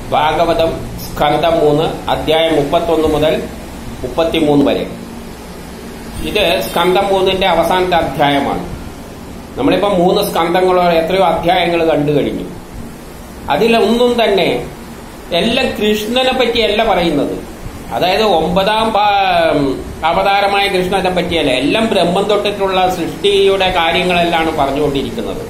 ഭാഗവതം സ്കന്ധം മൂന്ന് അധ്യായം മുപ്പത്തൊന്ന് മുതൽ മുപ്പത്തിമൂന്ന് വരെ ഇത് സ്കന്ധം മൂന്നിന്റെ അവസാനത്തെ അധ്യായമാണ് നമ്മളിപ്പോ മൂന്ന് സ്കന്ധങ്ങളോ എത്രയോ അധ്യായങ്ങൾ കണ്ടു കഴിഞ്ഞു അതിലൊന്നും തന്നെ എല്ലാം കൃഷ്ണനെ പറ്റിയല്ല പറയുന്നത് അതായത് ഒമ്പതാം പാ- അവതാരമായ കൃഷ്ണനെ പറ്റിയല്ല എല്ലാം ബ്രഹ്മം തൊട്ടിട്ടുള്ള സൃഷ്ടിയുടെ കാര്യങ്ങളെല്ലാം പറഞ്ഞുകൊണ്ടിരിക്കുന്നത്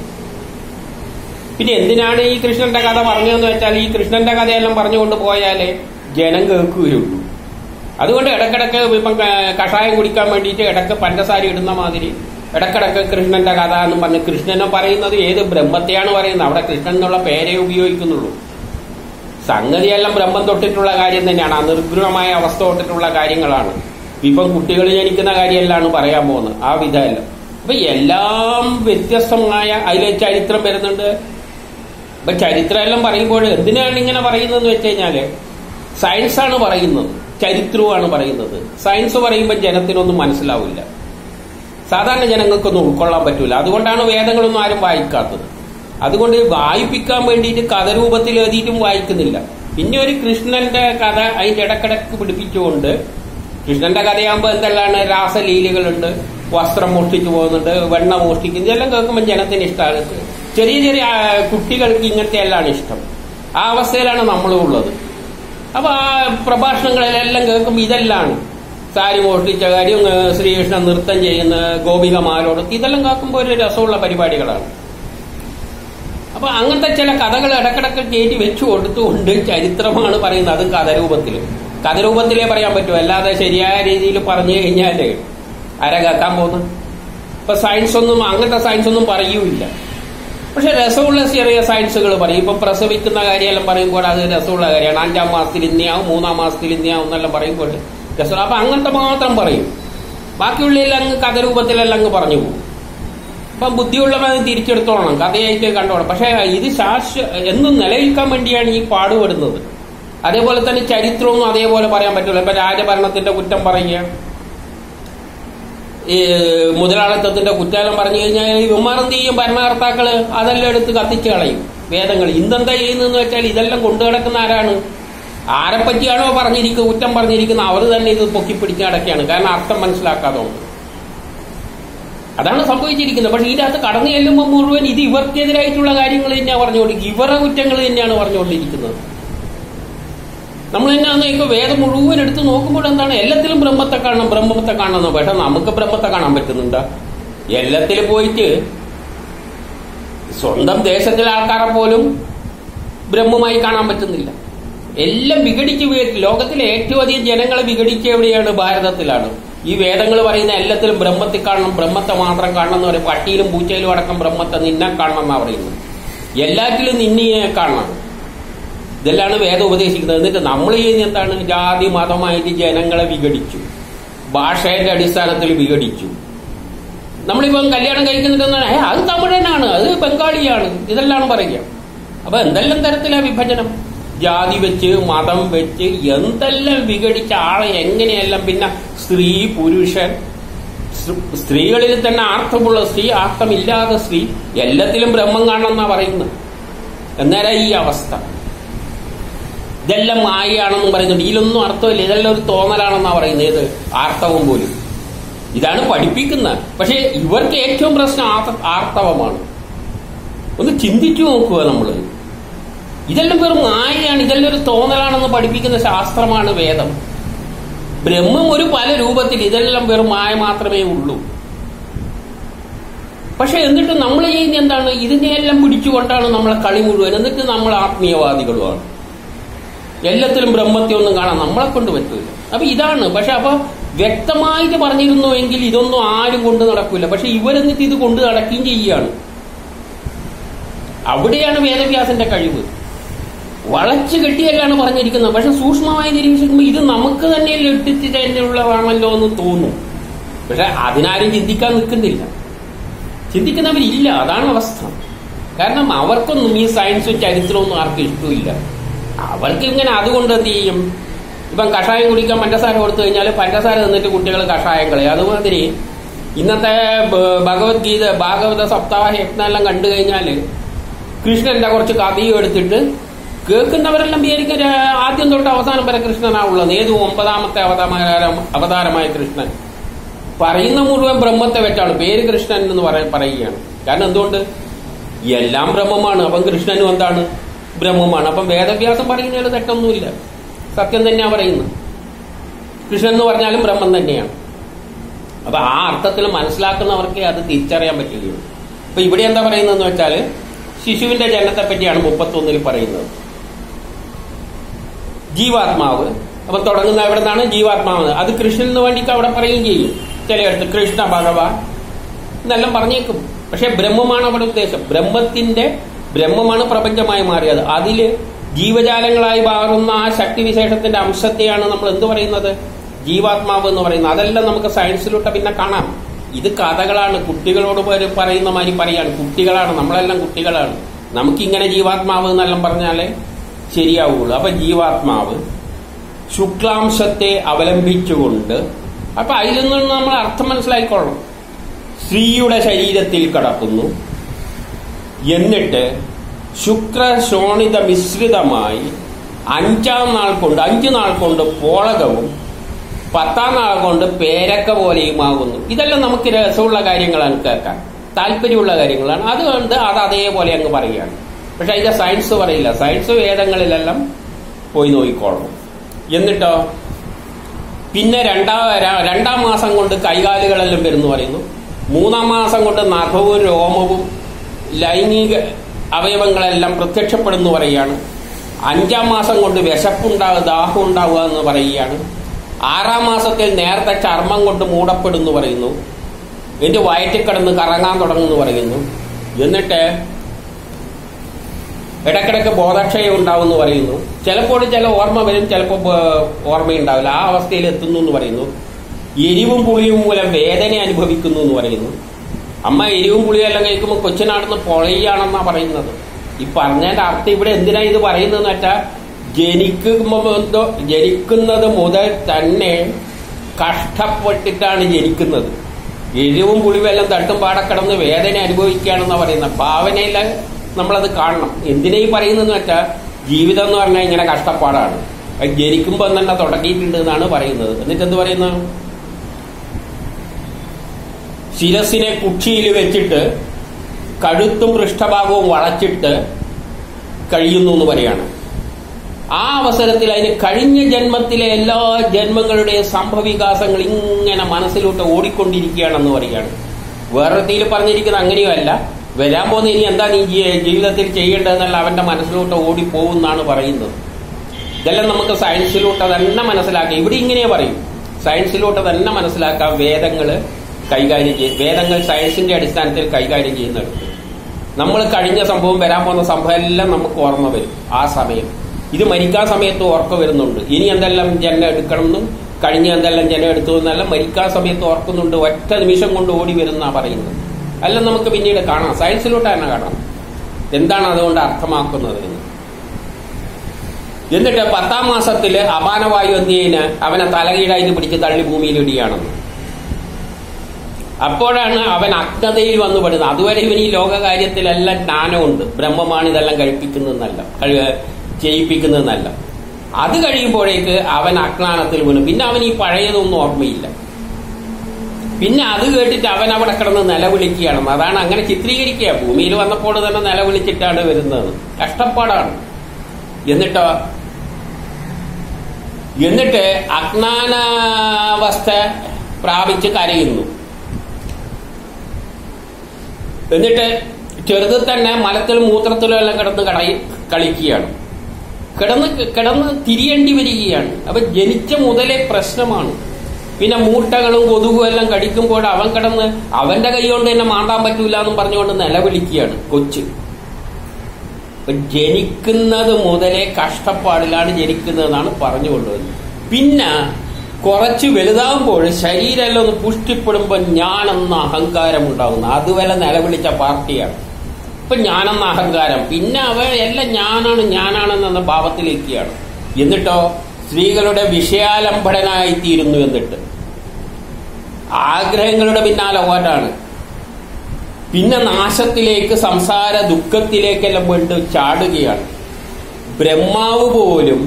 പിന്നെ എന്തിനാണ് ഈ കൃഷ്ണന്റെ കഥ പറഞ്ഞതെന്ന് വെച്ചാൽ ഈ കൃഷ്ണന്റെ കഥയെല്ലാം പറഞ്ഞുകൊണ്ട് പോയാലേ ജനം കേൾക്കുകയുള്ളൂ അതുകൊണ്ട് ഇടക്കിടക്ക് ഇപ്പം ക- കഷായം കുടിക്കാൻ വേണ്ടിയിട്ട് ഇടക്ക് പഞ്ചസാര ഇടുന്ന മാതിരി ഇടക്കിടക്ക് കൃഷ്ണന്റെ കഥ എന്ന് പറഞ്ഞ് കൃഷ്ണനെ പറയുന്നത് ഏത് ബ്രഹ്മത്തെയാണ് പറയുന്നത് അവിടെ കൃഷ്ണൻ എന്നുള്ള പേരേ ഉപയോഗിക്കുന്നുള്ളൂ സംഗതിയെല്ലാം ബ്രഹ്മം തൊട്ടിട്ടുള്ള കാര്യം തന്നെയാണ് ആ നിർഗുണമായ അവസ്ഥ തൊട്ടിട്ടുള്ള കാര്യങ്ങളാണ് ഇപ്പം കുട്ടികൾ ജനിക്കുന്ന കാര്യമെല്ലാണ് പറയാൻ പോകുന്നത് ആ വിധമല്ല അപ്പൊ എല്ലാം വ്യത്യസ്തമായ അതിലെ ചരിത്രം വരുന്നുണ്ട് ഇപ്പൊ ചരിത്രം എല്ലാം പറയുമ്പോൾ എന്തിനാണ് ഇങ്ങനെ പറയുന്നതെന്ന് വെച്ച് കഴിഞ്ഞാല് സയൻസ് ആണ് പറയുന്നത് ചരിത്രവുമാണ് പറയുന്നത് സയൻസ് പറയുമ്പോൾ ജനത്തിനൊന്നും മനസ്സിലാവില്ല സാധാരണ ജനങ്ങൾക്കൊന്നും ഉൾക്കൊള്ളാൻ പറ്റൂല അതുകൊണ്ടാണ് വേദങ്ങളൊന്നും ആരും വായിക്കാത്തത് അതുകൊണ്ട് വായിപ്പിക്കാൻ വേണ്ടിയിട്ട് കഥരൂപത്തിൽ എഴുതിയിട്ടും വായിക്കുന്നില്ല പിന്നെ ഒരു കൃഷ്ണന്റെ കഥ അതിന്റെ ഇടക്കിടക്ക് പിടിപ്പിച്ചുകൊണ്ട് കൃഷ്ണന്റെ കഥയാകുമ്പോൾ എന്തെല്ലാം രാസലീലകളുണ്ട് വസ്ത്രം മോഷ്ടിച്ചു പോകുന്നുണ്ട് വെണ്ണ മോഷ്ടിക്കുന്നു ഇതെല്ലാം കേൾക്കുമ്പോൾ ജനത്തിന് ഇഷ്ടമാണ് ചെറിയ ചെറിയ ആ, കുട്ടികൾക്ക് ഇങ്ങനത്തെ എല്ലാം ഇഷ്ടം ആ അവസ്ഥയിലാണ് നമ്മളും ഉള്ളത് അപ്പൊ ആ പ്രഭാഷണങ്ങളിലെല്ലാം കേൾക്കുമ്പോൾ ഇതെല്ലാം സാരി മോഷ്ടിച്ച കാര്യം ഏ, ശ്രീകൃഷ്ണൻ നൃത്തം ചെയ്യുന്ന ഗോപികമാരോട് ഇതെല്ലാം കേൾക്കുമ്പോൾ ഒരു രസമുള്ള പരിപാടികളാണ് അപ്പൊ അങ്ങനത്തെ ചില കഥകൾ ഇടക്കിടക്ക് കയറ്റി വെച്ചു കൊടുത്തുകൊണ്ട് ചരിത്രമാണ് പറയുന്നത് അതും കഥരൂപത്തിൽ കഥരൂപത്തിലേ പറയാൻ പറ്റൂ അല്ലാതെ ശരിയായ രീതിയിൽ പറഞ്ഞു കഴിഞ്ഞാല് ആരാ കേൾക്കാൻ പോകുന്നത് ഇപ്പൊ സയൻസ് ഒന്നും അങ്ങനത്തെ സയൻസ് ഒന്നും പറയൂല പക്ഷെ രസമുള്ള ചെറിയ സയൻസുകൾ പറയും ഇപ്പൊ പ്രസവിക്കുന്ന കാര്യമെല്ലാം പറയുമ്പോൾ അത് രസമുള്ള കാര്യമാണ് അഞ്ചാം മാസത്തിൽ ഇന്നയാവും മൂന്നാം മാസത്തിൽ ഇന്നയാവും എന്നെല്ലാം പറയുമ്പോൾ രസം അപ്പൊ അങ്ങനത്തെ മാത്രം പറയും ബാക്കിയുള്ളതെല്ലാം അങ്ങ് കഥരൂപത്തിലെല്ലാം അങ്ങ് പറഞ്ഞു പോകും അപ്പം ബുദ്ധിയുള്ളവൻ അത് തിരിച്ചെടുത്തോളണം കഥയായിട്ട് കണ്ടോണം പക്ഷെ ഇത് ശാശ്വ എന്നും നിലനിൽക്കാൻ വേണ്ടിയാണ് ഈ പാടുപെടുന്നത് അതേപോലെ തന്നെ ചരിത്രമൊന്നും അതേപോലെ പറയാൻ പറ്റില്ല ഇപ്പൊ രാജഭരണത്തിന്റെ കുറ്റം പറയുക ഈ മുതലാളിത്തത്തിന്റെ കുറ്റാലം പറഞ്ഞു കഴിഞ്ഞാൽ ഇവന്മാർ എന്ത് ചെയ്യും ഭരണകർത്താക്കള് അതെല്ലാം എടുത്ത് കത്തിച്ച് കളയും വേദങ്ങൾ ഇന്നെന്താ ചെയ്യുന്നതെന്ന് വെച്ചാൽ ഇതെല്ലാം കൊണ്ടു കിടക്കുന്ന ആരാണ് ആരെ പറ്റിയാണോ പറഞ്ഞിരിക്കുക കുറ്റം പറഞ്ഞിരിക്കുന്നത് അവർ തന്നെ ഇത് പൊക്കിപ്പിടിച്ച് നടക്കുകയാണ് കാരണം അർത്ഥം മനസ്സിലാക്കാത്തതുകൊണ്ട് അതാണ് സംഭവിച്ചിരിക്കുന്നത് പക്ഷെ ഇതിനകത്ത് കടന്നു ചെല്ലുമ്പോൾ മുഴുവൻ ഇത് ഇവർക്കെതിരായിട്ടുള്ള കാര്യങ്ങൾ തന്നെയാണ് പറഞ്ഞുകൊണ്ടിരിക്കുന്നത് ഇവരുടെ കുറ്റങ്ങൾ തന്നെയാണ് പറഞ്ഞുകൊണ്ടിരിക്കുന്നത് നമ്മൾ തന്നെയാണ് ഇപ്പൊ വേദം മുഴുവൻ എടുത്ത് നോക്കുമ്പോൾ എന്താണ് എല്ലാത്തിലും ബ്രഹ്മത്തെ കാണണം ബ്രഹ്മത്തെ കാണണം പക്ഷെ നമുക്ക് ബ്രഹ്മത്തെ കാണാൻ പറ്റുന്നുണ്ട് എല്ലാത്തിൽ പോയിട്ട് സ്വന്തം ദേശത്തിലെ ആൾക്കാരെ പോലും ബ്രഹ്മമായി കാണാൻ പറ്റുന്നില്ല എല്ലാം വിഘടിച്ച് വീ- ലോകത്തിലെ ഏറ്റവും അധികം ജനങ്ങളെ വിഘടിച്ച് എവിടെയാണ് ഭാരതത്തിലാണ് ഈ വേദങ്ങൾ പറയുന്ന എല്ലാത്തിലും ബ്രഹ്മത്തിൽ കാണണം ബ്രഹ്മത്തെ മാത്രം കാണണം എന്ന് പറയും പട്ടിയിലും പൂച്ചയിലും അടക്കം ബ്രഹ്മത്തെ നിന്നെ കാണണം എന്നാ പറയുന്നത് എല്ലാറ്റിലും നിന്നെ കാണണം ഇതെല്ലാം വേദം ഉപദേശിക്കുന്നത് എന്നിട്ട് നമ്മൾ ചെയ്യുന്ന എന്താണ് ജാതി മതമായിട്ട് ജനങ്ങളെ വിഘടിച്ചു ഭാഷയുടെ അടിസ്ഥാനത്തിൽ വിഘടിച്ചു നമ്മളിപ്പം കല്യാണം കഴിക്കുന്നുണ്ടെന്നാണ് ഏ അത് തമിഴനാണ് അത് ബംഗാളിയാണ് ഇതെല്ലാം പറയുക അപ്പൊ എന്തെല്ലാം തരത്തിലാ വിഭജനം ജാതി വെച്ച് മതം വെച്ച് എന്തെല്ലാം വിഘടിച്ച ആളെ എങ്ങനെയെല്ലാം പിന്നെ സ്ത്രീ പുരുഷൻ സ്- സ്ത്രീകളിൽ തന്നെ ആർത്ഥമുള്ള സ്ത്രീ ആർത്ഥമില്ലാത്ത സ്ത്രീ എല്ലാത്തിലും ബ്രഹ്മം കാണണമെന്നാ പറയുന്നത് എന്നേരം ഈ അവസ്ഥ ഇതെല്ലാം മായയാണെന്നും പറയുന്നുണ്ട് ഇതിലൊന്നും അർത്ഥമില്ല ഇതെല്ലാം ഒരു തോന്നലാണെന്നാ പറയുന്നത് ഏത് ആർത്തവം പോലും ഇതാണ് പഠിപ്പിക്കുന്നത് പക്ഷെ ഇവർക്ക് ഏറ്റവും പ്രശ്നം ആർത്ത- ആർത്തവമാണ് ഒന്ന് ചിന്തിച്ചു നോക്കുക നമ്മള് ഇതെല്ലാം വെറും മായയാണ് ഇതെല്ലാം ഒരു തോന്നലാണെന്ന് പഠിപ്പിക്കുന്ന ശാസ്ത്രമാണ് വേദം ബ്രഹ്മം ഒരു പല രൂപത്തിൽ ഇതെല്ലാം വെറും മായ മാത്രമേ ഉള്ളൂ പക്ഷെ എന്നിട്ട് നമ്മൾ ചെയ്യുന്ന എന്താണ് ഇതിനെയെല്ലാം പിടിച്ചുകൊണ്ടാണ് നമ്മളെ കളി മുഴുവൻ എന്നിട്ട് നമ്മൾ ആത്മീയവാദികളുമാണ് എല്ലാത്തിലും ബ്രഹ്മത്തെ ഒന്നും കാണാൻ നമ്മളെ കൊണ്ട് പറ്റൂല അപ്പൊ ഇതാണ് പക്ഷെ അപ്പൊ വ്യക്തമായിട്ട് പറഞ്ഞിരുന്നുവെങ്കിൽ ഇതൊന്നും ആരും കൊണ്ട് നടക്കൂല പക്ഷെ ഇവരെന്നിട്ട് ഇത് കൊണ്ട് നടക്കുകയും ചെയ്യുകയാണ് അവിടെയാണ് വേദവ്യാസന്റെ കഴിവ് വളച്ചു കെട്ടിയല്ലാണ് പറഞ്ഞിരിക്കുന്നത് പക്ഷെ സൂക്ഷ്മമായി നിരീക്ഷിക്കുമ്പോൾ ഇത് നമുക്ക് തന്നെ ലഭിച്ച് തന്നെയുള്ളതാണല്ലോ എന്ന് തോന്നും പക്ഷെ അതിനാരും ചിന്തിക്കാൻ നിൽക്കുന്നില്ല ചിന്തിക്കുന്നവരില്ല അതാണ് അവസ്ഥ കാരണം അവർക്കൊന്നും ഈ സയൻസും ചരിത്രമൊന്നും ആർക്കും ഇഷ്ടമില്ല അവർക്ക് ഇങ്ങനെ അതുകൊണ്ട് എന്ത് ചെയ്യും ഇപ്പം കഷായം കുടിക്കാൻ പഞ്ചസാര കൊടുത്തു കഴിഞ്ഞാൽ പഞ്ചസാര തന്നിട്ട് കുട്ടികൾ കഷായം കളയും അതുമാതിരി ഇന്നത്തെ ഭ- ഭഗവത്ഗീത ഭാഗവത സപ്താഹ യജ്ഞമെല്ലാം കണ്ടു കഴിഞ്ഞാൽ കൃഷ്ണന്റെ കുറച്ച് കഥയും എടുത്തിട്ട് കേൾക്കുന്നവരെല്ലാം വിചാരിക്കും ര- ആദ്യം തൊട്ട് അവസാനം വരെ കൃഷ്ണനാവുള്ളത് ഏത് ഒമ്പതാമത്തെ അവതാരം അവതാരമായ കൃഷ്ണൻ പറയുന്ന മുഴുവൻ ബ്രഹ്മത്തെ വെച്ചാണ് പേര് കൃഷ്ണൻ എന്ന് പറയ പറയുകയാണ് കാരണം എന്തുകൊണ്ട് എല്ലാം ബ്രഹ്മമാണ് അപ്പം കൃഷ്ണനും എന്താണ് ബ്രഹ്മമാണ് അപ്പം വേദവ്യാസം പറയുന്നതിൽ തെറ്റൊന്നുമില്ല സത്യം തന്നെയാണ് പറയുന്നത് കൃഷ്ണൻ എന്ന് പറഞ്ഞാലും ബ്രഹ്മം തന്നെയാണ് അപ്പൊ ആ അർത്ഥത്തിൽ മനസ്സിലാക്കുന്നവർക്കേ അത് തിരിച്ചറിയാൻ പറ്റുകയുള്ളൂ അപ്പൊ ഇവിടെ എന്താ പറയുന്നതെന്ന് വെച്ചാൽ ശിശുവിന്റെ ജനനത്തെ പറ്റിയാണ് മുപ്പത്തൊന്നിൽ പറയുന്നത് ജീവാത്മാവ് അപ്പൊ തുടങ്ങുന്ന എവിടെ നിന്നാണ് ജീവാത്മാവ് അത് കൃഷ്ണന് വേണ്ടിയിട്ട് അവിടെ പറയുകയും ചെയ്യും ചിലയിടത്ത് കൃഷ്ണ ഭഗവാൻ എന്നെല്ലാം പറഞ്ഞേക്കും പക്ഷെ ബ്രഹ്മമാണ് അവിടെ ഉദ്ദേശം ബ്രഹ്മത്തിന്റെ ബ്രഹ്മമാണ് പ്രപഞ്ചമായി മാറിയത് അതില് ജീവജാലങ്ങളായി മാറുന്ന ആ ശക്തിവിശേഷത്തിന്റെ അംശത്തെയാണ് നമ്മൾ എന്ത് പറയുന്നത് ജീവാത്മാവ് എന്ന് പറയുന്നത് അതെല്ലാം നമുക്ക് സയൻസിലൂടെ പിന്നെ കാണാം ഇത് കഥകളാണ് കുട്ടികളോട് പോയി പറയുന്ന മാതിരി പറയാണ് കുട്ടികളാണ് നമ്മളെല്ലാം കുട്ടികളാണ് നമുക്കിങ്ങനെ ജീവാത്മാവ് എന്നെല്ലാം പറഞ്ഞാലേ ശരിയാവുള്ളൂ അപ്പൊ ജീവാത്മാവ് ശുക്ലാംശത്തെ അവലംബിച്ചുകൊണ്ട് അപ്പൊ അതിൽ നിന്ന് നമ്മൾ അർത്ഥം മനസ്സിലാക്കിക്കൊള്ളണം സ്ത്രീയുടെ ശരീരത്തിൽ കടക്കുന്നു എന്നിട്ട് ശുക്രശോണിത മിശ്രിതമായി അഞ്ചാം നാൾ കൊണ്ട് അഞ്ചു നാൾ കൊണ്ട് പോളകവും പത്താം നാൾ കൊണ്ട് പേരക്ക പോലെയുമാകുന്നു ഇതെല്ലാം നമുക്ക് രസമുള്ള കാര്യങ്ങളാണ് കേൾക്കാൻ താല്പര്യമുള്ള കാര്യങ്ങളാണ് അതുകൊണ്ട് അത് അതേപോലെ അങ്ങ് പറയുകയാണ് പക്ഷെ അതിന്റെ സയൻസ് പറയില്ല സയൻസ് വേദങ്ങളിലെല്ലാം പോയി നോക്കിക്കോളണം എന്നിട്ടോ പിന്നെ രണ്ടാം ര- രണ്ടാം മാസം കൊണ്ട് കൈകാലുകളെല്ലാം വരുന്നു പറയുന്നു മൂന്നാം മാസം കൊണ്ട് നഖവും രോമവും ലൈംഗിക അവയവങ്ങളെല്ലാം പ്രത്യക്ഷപ്പെടുന്നു പറയുകയാണ് അഞ്ചാം മാസം കൊണ്ട് വിശപ്പുണ്ടാവുക ദാഹം ഉണ്ടാവുക എന്ന് പറയുകയാണ് ആറാം മാസത്തിൽ നേരത്തെ ചർമ്മം കൊണ്ട് മൂടപ്പെടുന്നു പറയുന്നു എന്റെ വയറ്റിൽ കിടന്ന് കറങ്ങാൻ തുടങ്ങുന്നു പറയുന്നു എന്നിട്ട് ഇടക്കിടക്ക് ബോധക്ഷയം ഉണ്ടാവുമെന്ന് പറയുന്നു ചിലപ്പോൾ ചില ഓർമ്മ വരും ചിലപ്പോൾ ബ- ഓർമ്മയുണ്ടാവില്ല ആ അവസ്ഥയിൽ എത്തുന്നു എന്ന് പറയുന്നു എരിവും പുളിയും മൂലം വേദന അനുഭവിക്കുന്നു എന്ന് പറയുന്നു അമ്മ എരിവും പുളിയും എല്ലാം കഴിക്കുമ്പോൾ കൊച്ചിനാടുന്ന് പൊളയാണെന്നാ പറയുന്നത് ഈ പറഞ്ഞതിന്റെ അർത്ഥം ഇവിടെ എന്തിനാ ഇത് പറയുന്നതെന്ന് വെച്ചാൽ ജനിക്കുമ്പോ എന്തോ ജനിക്കുന്നത് മുതൽ തന്നെ കഷ്ടപ്പെട്ടിട്ടാണ് ജനിക്കുന്നത് എരിവും പുളിയും എല്ലാം തട്ടും പാടെ കിടന്ന് വേദന അനുഭവിക്കുകയാണെന്നാ പറയുന്നത് ഭാവനയില നമ്മളത് കാണണം എന്തിനാ ഈ പറയുന്നതെന്ന് വെച്ചാൽ ജീവിതം എന്ന് പറഞ്ഞാൽ ഇങ്ങനെ കഷ്ടപ്പാടാണ് അത് ജനിക്കുമ്പോൾ തന്നെ തുടങ്ങിയിട്ടുണ്ട് എന്നാണ് പറയുന്നത് എന്നിട്ട് എന്ത് പറയുന്നു ശിരസിനെ കുക്ഷിയിൽ വെച്ചിട്ട് കഴുത്തും പൃഷ്ഠഭാഗവും വളച്ചിട്ട് കഴിയുന്നു എന്ന് പറയാണ് ആ അവസരത്തിൽ അതിന് കഴിഞ്ഞ ജന്മത്തിലെ എല്ലാ ജന്മങ്ങളുടെയും സംഭവികാസങ്ങൾ ഇങ്ങനെ മനസ്സിലോട്ട് ഓടിക്കൊണ്ടിരിക്കുകയാണെന്ന് പറയുകയാണ് വേറെ രീതിയിൽ പറഞ്ഞിരിക്കുന്നത് അങ്ങനെയുമല്ല വരാൻ പോകുന്ന ഇനി എന്താ നീ ജീ- ജീവിതത്തിൽ ചെയ്യേണ്ടതെന്നല്ല അവന്റെ മനസ്സിലോട്ട് ഓടിപ്പോകുന്നാണ് പറയുന്നത് ഇതെല്ലാം നമുക്ക് സയൻസിലൂട്ട് തന്നെ മനസ്സിലാക്കാം ഇവിടെ ഇങ്ങനെ പറയും സയൻസിലൂട്ട് തന്നെ മനസ്സിലാക്കാം വേദങ്ങള് കൈകാര്യം ചെയ്യും വേദങ്ങൾ സയൻസിന്റെ അടിസ്ഥാനത്തിൽ കൈകാര്യം ചെയ്യുന്നിടത്ത് നമ്മൾ കഴിഞ്ഞ സംഭവം വരാൻ പോകുന്ന സംഭവം എല്ലാം നമുക്ക് ഓർമ്മ വരും ആ സമയം ഇത് മരിക്കാൻ സമയത്ത് ഓർക്ക വരുന്നുണ്ട് ഇനി എന്തെല്ലാം ജനം എടുക്കണം എന്നും കഴിഞ്ഞ എന്തെല്ലാം ജനം എടുത്തു എന്നെല്ലാം മരിക്കാൻ സമയത്ത് ഓർക്കുന്നുണ്ട് ഒറ്റ നിമിഷം കൊണ്ട് ഓടി വരുന്നാ പറയുന്നത് എല്ലാം നമുക്ക് പിന്നീട് കാണാം സയൻസിലോട്ട് തന്നെ കാണാം എന്താണ് അതുകൊണ്ട് അർത്ഥമാക്കുന്നത് എന്ന് എന്നിട്ട് പത്താം മാസത്തില് അപാനവായു എന്തിന് അവനെ തലകീഴായിട്ട് പിടിച്ച് തള്ളി ഭൂമിയിൽ ഇടിയാണെന്ന് അപ്പോഴാണ് അവൻ അജ്ഞതയിൽ വന്നു പെടുന്നത് അതുവരെ ഇവൻ ഈ ലോകകാര്യത്തിലെല്ലാം ജ്ഞാനമുണ്ട് ബ്രഹ്മമാണ് ഇതെല്ലാം കഴിപ്പിക്കുന്നതെന്നല്ല കഴി- ചെയ്യിപ്പിക്കുന്നതെന്നല്ല അത് കഴിയുമ്പോഴേക്ക് അവൻ അജ്ഞാനത്തിൽ വീണു പിന്നെ അവൻ ഈ പഴയതൊന്നും ഓർമ്മയില്ല പിന്നെ അത് കേട്ടിട്ട് അവൻ അവിടെ കിടന്ന് നിലവിളിക്കുകയാണ് അതാണ് അങ്ങനെ ചിത്രീകരിക്കുക ഭൂമിയിൽ വന്നപ്പോൾ തന്നെ നിലവിളിച്ചിട്ടാണ് വരുന്നത് കഷ്ടപ്പാടാണ് എന്നിട്ടോ എന്നിട്ട് അജ്ഞാനാവസ്ഥ പ്രാപിച്ച് കരയുന്നു എന്നിട്ട് ചെറുതിൽ തന്നെ മലത്തിലും മൂത്രത്തിലും എല്ലാം കിടന്ന് കടയി കളിക്കുകയാണ് കിടന്ന് കിടന്ന് തിരിയേണ്ടി വരികയാണ് അപ്പൊ ജനിച്ച മുതലേ പ്രശ്നമാണ് പിന്നെ മൂട്ടകളും കൊതുകും എല്ലാം കടിക്കുമ്പോൾ അവൻ കിടന്ന് അവന്റെ കൈ കൊണ്ട് തന്നെ മാണ്ടാൻ പറ്റൂല എന്നും പറഞ്ഞുകൊണ്ട് നിലവിളിക്കുകയാണ് കൊച്ച് അപ്പൊ ജനിക്കുന്നത് മുതലേ കഷ്ടപ്പാടിലാണ് ജനിക്കുന്നതെന്നാണ് പറഞ്ഞു കൊണ്ടുവരുന്നത് പിന്നെ കുറച്ച് വലുതാകുമ്പോൾ ശരീരമെല്ലാം ഒന്ന് പുഷ്ടിപ്പെടുമ്പോൾ ഞാനെന്ന അഹങ്കാരം ഉണ്ടാകുന്നു അതുവരെ നിലവിളിച്ച പാർട്ടിയാണ് ഇപ്പൊ ഞാനെന്ന അഹങ്കാരം പിന്നെ അവ എല്ലാം ഞാനാണ് ഞാനാണെന്ന ഭാവത്തിലേക്കാണ് എന്നിട്ടോ സ്ത്രീകളുടെ വിഷയാലംബടനായി തീരുന്നു എന്നിട്ട് ആഗ്രഹങ്ങളുടെ പിന്നാലെ ഓട്ടാണ് പിന്നെ നാശത്തിലേക്ക് സംസാര ദുഃഖത്തിലേക്കെല്ലാം വീണ്ടും ചാടുകയാണ് ബ്രഹ്മാവ് പോലും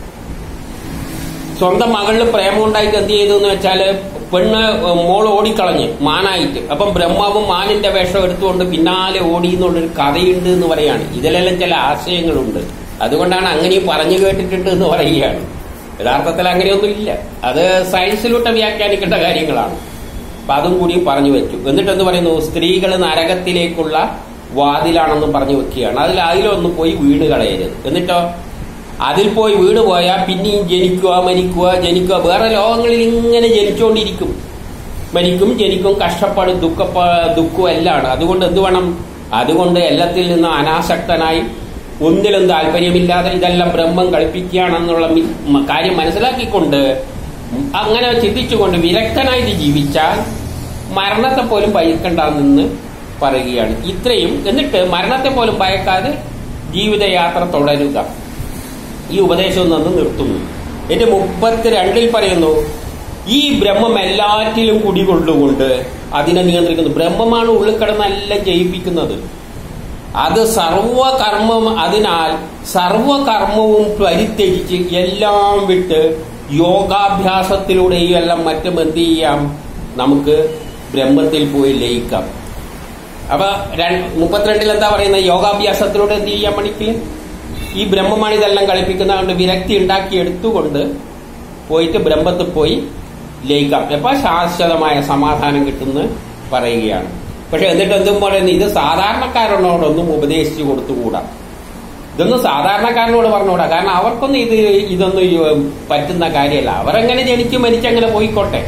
സ്വന്തം മകളിൽ പ്രേമം ഉണ്ടായിട്ട് എന്ത് ചെയ്തു എന്ന് വെച്ചാല് പെണ്ണ് മോൾ ഓടിക്കളഞ്ഞ് മാനായിട്ട് അപ്പം ബ്രഹ്മാവും മാനിന്റെ വേഷം എടുത്തുകൊണ്ട് പിന്നാലെ ഓടി എന്നുള്ളൊരു കഥയുണ്ട് എന്ന് പറയാണ് ഇതിലെല്ലാം ചില ആശയങ്ങളുണ്ട് അതുകൊണ്ടാണ് അങ്ങനെയും പറഞ്ഞു കേട്ടിട്ടുണ്ട് എന്ന് പറയുകയാണ് യഥാർത്ഥത്തിൽ അങ്ങനെയൊന്നും ഇല്ല അത് സയൻസിലൂടെ വ്യാഖ്യാനിക്കേണ്ട കാര്യങ്ങളാണ് അപ്പൊ അതും കൂടി പറഞ്ഞു വെച്ചു എന്നിട്ട് എന്ത് പറയുന്നു സ്ത്രീകൾ നരകത്തിലേക്കുള്ള വാതിലാണെന്നും പറഞ്ഞു വെക്കുകയാണ് അതിൽ അതിലൊന്നും പോയി വീട് കളയരുത് എന്നിട്ടോ അതിൽ പോയി വീട് പോയാൽ പിന്നെയും ജനിക്കുക മരിക്കുക ജനിക്കുക വേറെ ലോകങ്ങളിൽ ഇങ്ങനെ ജനിച്ചുകൊണ്ടിരിക്കും മരിക്കും ജനിക്കും കഷ്ടപ്പാട് ദുഃഖ ദുഃഖവും എല്ലാമാണ് അതുകൊണ്ട് എന്ത് വേണം അതുകൊണ്ട് എല്ലാത്തിൽ നിന്നും അനാസക്തനായി ഒന്നിലും താല്പര്യമില്ലാതെ ഇതെല്ലാം ബ്രഹ്മം കളിപ്പിക്കുകയാണെന്നുള്ള മി- മ- കാര്യം മനസ്സിലാക്കിക്കൊണ്ട് അങ്ങനെ ചിന്തിച്ചുകൊണ്ട് വിരക്തനായിട്ട് ജീവിച്ചാൽ മരണത്തെ പോലും ഭയക്കണ്ടെന്ന് പറയുകയാണ് ഇത്രയും എന്നിട്ട് മരണത്തെ പോലും ഭയക്കാതെ ജീവിതയാത്ര തുടരുക ഈ ഉപദേശം നിന്ന് നിർത്തുന്നു എന്റെ മുപ്പത്തിരണ്ടിൽ പറയുന്നു ഈ ബ്രഹ്മം എല്ലാറ്റിലും കുടികൊണ്ടുകൊണ്ട് അതിനെ നിയന്ത്രിക്കുന്നു ബ്രഹ്മമാണ് ഉള്ളിൽ കിടന്നെല്ലാം ജയിപ്പിക്കുന്നത് അത് സർവകർമ്മം അതിനാൽ സർവകർമ്മവും പരിത്യജിച്ച് എല്ലാം വിട്ട് യോഗാഭ്യാസത്തിലൂടെയും എല്ലാം മറ്റും എന്ത് ചെയ്യാം നമുക്ക് ബ്രഹ്മത്തിൽ പോയി ലയിക്കാം അപ്പൊ രണ്ട്- മുപ്പത്തിരണ്ടിൽ എന്താ പറയുന്നത് യോഗാഭ്യാസത്തിലൂടെ എന്ത് ചെയ്യാൻ വേണ്ടിക്ക് ഈ ബ്രഹ്മമാണ് ഇതെല്ലാം കളിപ്പിക്കുന്നതുകൊണ്ട് വിരക്തി ഉണ്ടാക്കി എടുത്തുകൊണ്ട് പോയിട്ട് ബ്രഹ്മത്തിൽ പോയി ലയിക്കാം എപ്പോ ശാശ്വതമായ സമാധാനം കിട്ടുമെന്ന് പറയുകയാണ് പക്ഷെ എന്നിട്ട് എന്തും പറയുന്നത് ഇത് സാധാരണക്കാരനോടൊന്നും ഉപദേശിച്ചു കൊടുത്തുകൂടാ ഇതൊന്നും സാധാരണക്കാരനോട് പറഞ്ഞുകൂടാ കാരണം അവർക്കൊന്നും ഇത് ഇതൊന്നും ഈ പറ്റുന്ന കാര്യമല്ല അവരെങ്ങനെ ജനിച്ച് മരിച്ചങ്ങനെ പോയിക്കോട്ടെ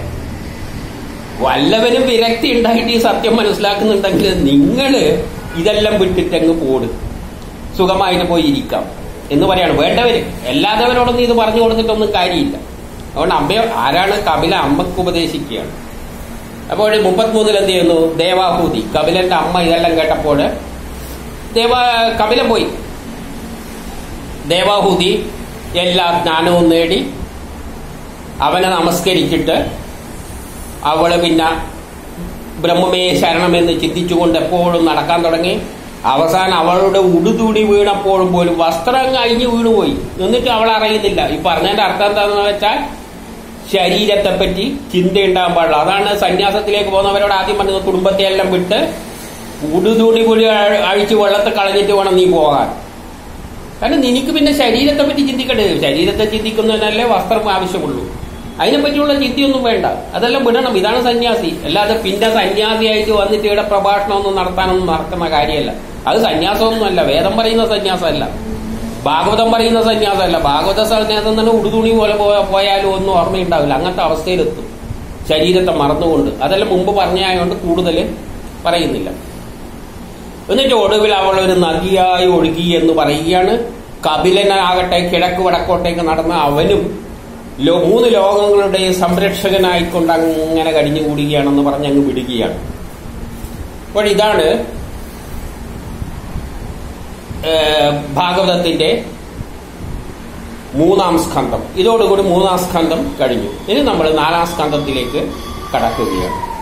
വല്ലവരും വിരക്തി ഉണ്ടായിട്ട് ഈ സത്യം മനസ്സിലാക്കുന്നുണ്ടെങ്കിൽ നിങ്ങള് ഇതെല്ലാം വിട്ടിട്ടങ്ങ് പോട് സുഖമായിട്ട് പോയി ഇരിക്കാം എന്ന് പറയാണ് വേണ്ടവര് എല്ലാത്തവരോടൊന്നും ഇത് പറഞ്ഞു കൊടുത്തിട്ടൊന്നും കാര്യമില്ല അതുകൊണ്ട് അമ്മ ആരാണ് കപില അമ്മക്ക് ഉപദേശിക്കുകയാണ് അപ്പോൾ മുപ്പത്തിമൂന്നിൽ എന്ത് ചെയ്യുന്നു ദേവാഹൂതി കപിലന്റെ അമ്മ ഇതെല്ലാം കേട്ടപ്പോൾ ദേവ കപിലൻ പോയി ദേവാഹൂതി എല്ലാ ജ്ഞാനവും നേടി അവനെ നമസ്കരിച്ചിട്ട് അവള് പിന്നെ ബ്രഹ്മമേ ശരണമെന്ന് ചിന്തിച്ചുകൊണ്ട് എപ്പോഴും നടക്കാൻ തുടങ്ങി അവസാനം അവളുടെ ഉടുതുടി വീണപ്പോഴും പോലും വസ്ത്രം കഴിഞ്ഞ് വീണുപോയി എന്നിട്ട് അവൾ അറിയുന്നില്ല ഈ പറഞ്ഞതിന്റെ അർത്ഥം എന്താണെന്ന് വെച്ചാൽ ശരീരത്തെ പറ്റി ചിന്തയുണ്ടാകാൻ പാടില്ല അതാണ് സന്യാസത്തിലേക്ക് പോകുന്നവരോട് ആദ്യം പറഞ്ഞത് കുടുംബത്തെ എല്ലാം വിട്ട് ഉടുതുണി കൂടി അഴ- അഴിച്ച് വെള്ളത്തെ കളഞ്ഞിട്ട് വേണം നീ പോകാൻ കാരണം നിനക്ക് പിന്നെ ശരീരത്തെ പറ്റി ചിന്തിക്കണ്ടേ ശരീരത്തെ ചിന്തിക്കുന്നതിനല്ലേ വസ്ത്രം ആവശ്യമുള്ളൂ അതിനെപ്പറ്റിയുള്ള ചിന്തയൊന്നും വേണ്ട അതെല്ലാം വിടണം ഇതാണ് സന്യാസി അല്ലാതെ പിന്നെ സന്യാസിയായിട്ട് വന്നിട്ട് ഇവിടെ പ്രഭാഷണമൊന്നും നടത്താനൊന്നും നടക്കുന്ന കാര്യമല്ല അത് സന്യാസമൊന്നുമല്ല വേദം പറയുന്ന സന്യാസമല്ല ഭാഗവതം പറയുന്ന സന്യാസമല്ല ഭാഗവത സന്യാസം തന്നെ ഉടുതുണി പോലെ പോ- പോയാലും ഒന്നും ഓർമ്മയുണ്ടാവില്ല അങ്ങനത്തെ അവസ്ഥയിലെത്തും ശരീരത്തെ മറന്നുകൊണ്ട് അതെല്ലാം മുമ്പ് പറഞ്ഞായതുകൊണ്ട് കൂടുതൽ പറയുന്നില്ല എന്നിട്ട് ഒടുവിൽ അവൾ ഒരു നദിയായി ഒഴുകി എന്ന് പറയുകയാണ് കപിലനാകട്ടെ കിഴക്ക് വടക്കോട്ടേക്ക് നടന്ന അവനും ലോ- മൂന്ന് ലോകങ്ങളുടെയും സംരക്ഷകനായിക്കൊണ്ട് അങ്ങനെ കഴിഞ്ഞുകൂടുകയാണെന്ന് പറഞ്ഞ് അങ്ങ് വിടുകയാണ് അപ്പോൾ ഇതാണ് ഏഹ്, ഭാഗവതത്തിന്റെ മൂന്നാം സ്കന്ധം ഇതോടുകൂടി മൂന്നാം സ്കന്ധം കഴിഞ്ഞു ഇനി നമ്മൾ നാലാം സ്കന്ധത്തിലേക്ക് കടക്കുകയാണ്